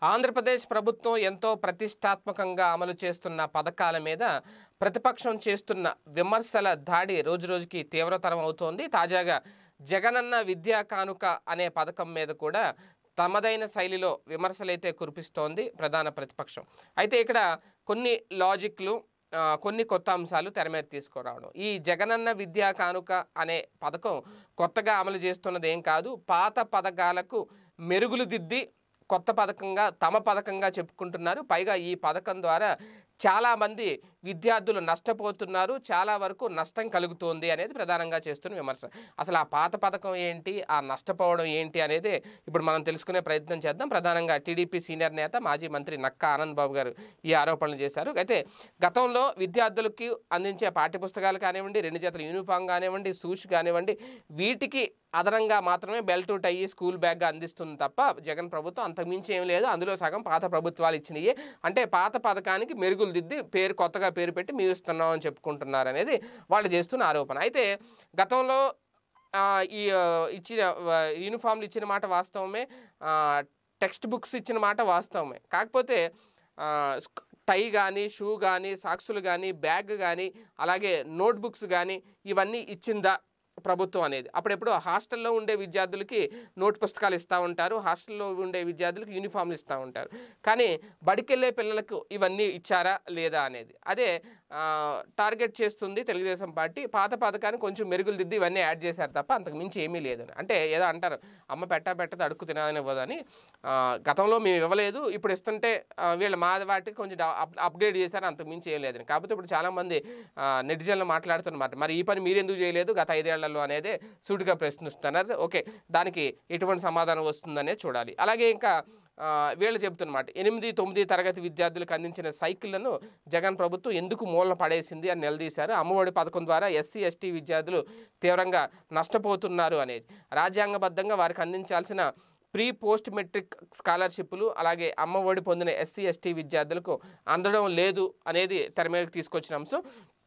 ఆంధ్రప్రదేశ్ ప్రభుత్వం ఎంతో ప్రతిష్టాత్మకంగా అమలు చేస్తున్న పథకాల మీద ప్రతిపక్షం చేస్తున్న విమర్శల దాడి రోజురోజుకి తీవ్రతరం అవుతోంది తాజాగా జగనన్న విద్యా కానుక అనే పథకం మీద కూడా తమదైన శైలిలో విమర్శలైతే కురిపిస్తోంది ప్రధాన ప్రతిపక్షం అయితే ఇక్కడ కొన్ని లాజిక్లు ఆ, కొన్ని కొత్త అంశాలు తెర మీద తీసుకురావడం ఈ జగనన్న విద్యా కానుక అనే పథకం కొత్తగా అమలు చేస్తున్నది ఏం కాదు పాత పథకాలకు మెరుగులు దిద్ది కొత్త పథకంగా తమ పథకంగా చెప్పుకుంటున్నారు పైగా ఈ పథకం ద్వారా చాలామంది విద్యార్థులు నష్టపోతున్నారు చాలా వరకు నష్టం కలుగుతోంది అనేది ప్రధానంగా చేస్తున్న విమర్శ అసలు ఆ పాత పథకం ఏంటి ఆ నష్టపోవడం ఏంటి అనేది ఇప్పుడు మనం తెలుసుకునే ప్రయత్నం చేద్దాం ప్రధానంగా టీడీపీ సీనియర్ నేత మాజీ మంత్రి నక్కా ఆనంద్ బాబు గారు ఈ ఆరోపణలు చేశారు అయితే గతంలో విద్యార్థులకి అందించే పాఠ్యపుస్తకాలు కానివ్వండి రెండు జతల యూనిఫామ్ కానివ్వండి షూస్ కానివ్వండి వీటికి అదనంగా మాత్రమే బెల్ట్ టై స్కూల్ బ్యాగ్ అందిస్తుంది తప్ప జగన్ ప్రభుత్వం అంతకుమించి ఏం లేదు అందులో సగం పాత ప్రభుత్వాలు ఇచ్చినాయి అంటే పాత పథకానికి మెరుగులు దిద్ది పేరు కొత్తగా పేరు పెట్టి మేము ఇస్తున్నాం అని చెప్పుకుంటున్నారు అనేది వాళ్ళు చేస్తున్న ఆరోపణ అయితే గతంలో ఆ, ఈ ఆ, ఇచ్చిన ఆ, యూనిఫామ్లు ఇచ్చిన మాట వాస్తవమే ఆ, టెక్స్ట్ బుక్స్ ఇచ్చిన మాట వాస్తవమే కాకపోతే ఆ, స్క్- టై కానీ షూ కానీ సాక్సులు కానీ బ్యాగ్ కానీ అలాగే నోట్ బుక్స్ కానీ ఇవన్నీ ఇచ్చిందా ప్రభుత్వం అనేది అప్పుడెప్పుడు హాస్టల్లో ఉండే విద్యార్థులకి నోట్ పుస్తకాలు ఇస్తూ ఉంటారు హాస్టల్లో ఉండే విద్యార్థులకు యూనిఫామ్లు ఇస్తూ ఉంటారు కానీ బడికెళ్ళే పిల్లలకు ఇవన్నీ ఇచ్చారా లేదా అనేది అదే ఆ, టార్గెట్ చేస్తుంది తెలుగుదేశం పార్టీ పాత పథకాన్ని కొంచెం మెరుగులు దిద్ది ఇవన్నీ యాడ్ చేశారు తప్ప అంతకు మించి ఏమీ లేదని అంటే ఏదో అంటారు అమ్మ పెట్టా పెట్టదు అడుక్కు తిననివ్వదని ఆ, గతంలో మేము ఇవ్వలేదు ఇప్పుడు ఇస్తుంటే ఆ, వీళ్ళు మా వాటికి కొంచెం డా- అప్- అప్గ్రేడ్ చేశారు అంతకు మించి ఏం లేదని కాకపోతే ఇప్పుడు చాలామంది నెటిజన్లు మాట్లాడుతున్నమాట మరి ఈ పని మీరు ఎందుకు చేయలేదు గత ఐదేళ్లలో అనేది సూటిగా ప్రశ్నిస్తున్నారు ఓకే దానికి ఎటువంటి సమాధానం వస్తుందనే చూడాలి అలాగే ఇంకా ఆ, వీళ్ళు చెబుతున్నమాట ఎనిమిది తొమ్మిది తరగతి విద్యార్థులకు అందించిన సైకిళ్లను జగన్ ప్రభుత్వం ఎందుకు మూలన పడేసింది అని నిలదీశారు అమ్మఒడి పథకం ద్వారా ఎస్సీ ఎస్టీ విద్యార్థులు తీవ్రంగా నష్టపోతున్నారు అనేది రాజ్యాంగబద్ధంగా వారికి అందించాల్సిన ప్రీ పోస్ట్ మెట్రిక్ స్కాలర్షిప్లు అలాగే అమ్మ ఒడి పొందిన ఎస్సీ ఎస్టీ విద్యార్థులకు అందడం లేదు అనేది తెర మీదకి తీసుకొచ్చిన అంశం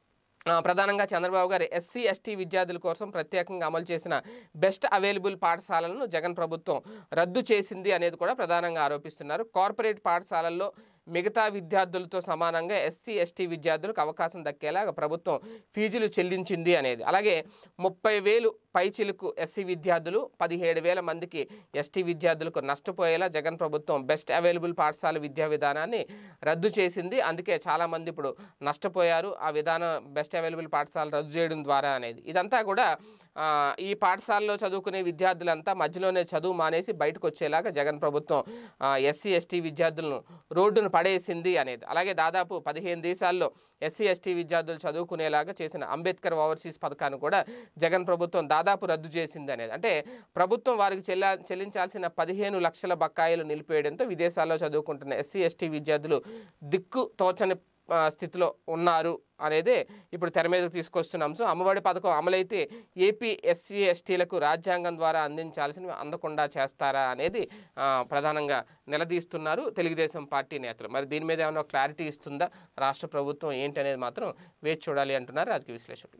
ఆ, ప్రధానంగా చంద్రబాబు గారు ఎస్సీ ఎస్టీ విద్యార్థుల కోసం ప్రత్యేకంగా అమలు చేసిన బెస్ట్ అవైలబుల్ పాఠశాలలను జగన్ ప్రభుత్వం రద్దు చేసింది అనేది కూడా ప్రధానంగా ఆరోపిస్తున్నారు కార్పొరేట్ పాఠశాలల్లో మిగతా విద్యార్థులతో సమానంగా ఎస్సీ ఎస్టీ విద్యార్థులకు అవకాశం దక్కేలా ప్రభుత్వం ఫీజులు చెల్లించింది అనేది అలాగే ముప్పై వేలు పైచిలుకు ఎస్సీ విద్యార్థులు పదిహేడు వేల మందికి ఎస్టీ విద్యార్థులకు నష్టపోయేలా జగన్ ప్రభుత్వం బెస్ట్ అవైలబుల్ పాఠశాల విద్యా విధానాన్ని రద్దు చేసింది అందుకే చాలామంది ఇప్పుడు నష్టపోయారు ఆ విధానం బెస్ట్ అవైలబుల్ పాఠశాల రద్దు చేయడం ద్వారా అనేది ఇదంతా కూడా ఆ, ఈ పాఠశాలలో చదువుకునే విద్యార్థులంతా మధ్యలోనే చదువు మానేసి బయటకు వచ్చేలాగా జగన్ ప్రభుత్వం ఎస్సీ ఎస్టీ విద్యార్థులను రోడ్డును పడేసింది అనేది అలాగే దాదాపు పదిహేను దేశాల్లో ఎస్సీ ఎస్టీ విద్యార్థులు చదువుకునేలాగా చేసిన అంబేద్కర్ ఓవర్సీస్ పథకాన్ని కూడా జగన్ ప్రభుత్వం దాదాపు రద్దు చేసింది అనేది అంటే ప్రభుత్వం వారికి చెల్లా చెల్లించాల్సిన పదిహేను లక్షల బకాయిలు నిలిపేయడంతో విదేశాల్లో చదువుకుంటున్న ఎస్సీ ఎస్టీ విద్యార్థులు దిక్కు తోచని ఆ, స్థితిలో ఉన్నారు అనేది ఇప్పుడు తెర మీదకు తీసుకొస్తున్న అంశం అమ్మఒడి పథకం అమలైతే ఏపీ ఎస్సీ ఎస్టీలకు రాజ్యాంగం ద్వారా అందించాల్సినవి అందకుండా చేస్తారా అనేది ఆ, ప్రధానంగా నిలదీస్తున్నారు తెలుగుదేశం పార్టీ నేతలు మరి దీని మీద ఏమైనా క్లారిటీ ఇస్తుందా రాష్ట్ర ప్రభుత్వం ఏంటి అనేది మాత్రం వేచి చూడాలి అంటున్నారు రాజకీయ విశ్లేషకులు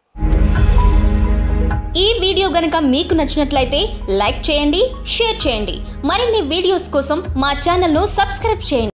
ఈ వీడియో గనుక మీకు నచ్చినట్లయితే లైక్ చేయండి షేర్ చేయండి మరిన్ని వీడియోస్ కోసం మా ఛానల్ను సబ్స్క్రైబ్ చేయండి